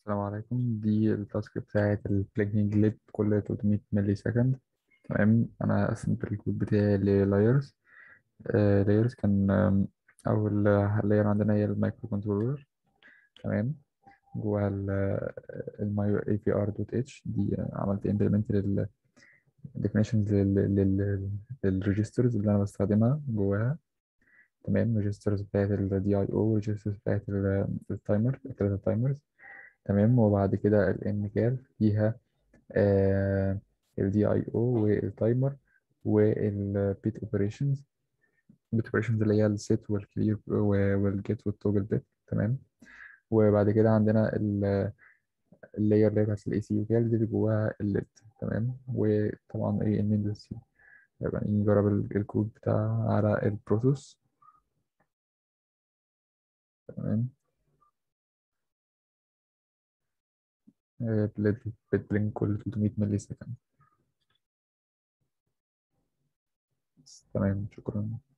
السلام عليكم دي التاسك بتاعت البلينكينج ليد كل 300 ملي سكند تمام انا قسمت الكود بتاعي للايرز لايرز كان آم، اول لاير عندنا هي المايكرو كنترولر تمام جواها المايو اي بي ار دوت اتش دي آه، عملت امبلمنت لل definitions للريجسترز اللي انا بستخدمها جواها تمام ريجسترز بتاعت الدي اي او ريجسترز بتاعت التايمر الثلاثه تايمرز تمام وبعد كده الان كال فيها الدي اي او والتايمر والبيت اوبريشنز البيت اوبريشنز اللي هي السيت والكلير والجيت والتوجل بيت تمام وبعد كده عندنا ال- اللاير اللي هي بتاعت الاي سي يو كال دي اللي جواها الليد تمام وطبعا ايه ان سي يبقى نجرب ال- الكود بتاع على البروسيس تمام بليد بتبلينك كل 300 ملي سكند تمام شكرا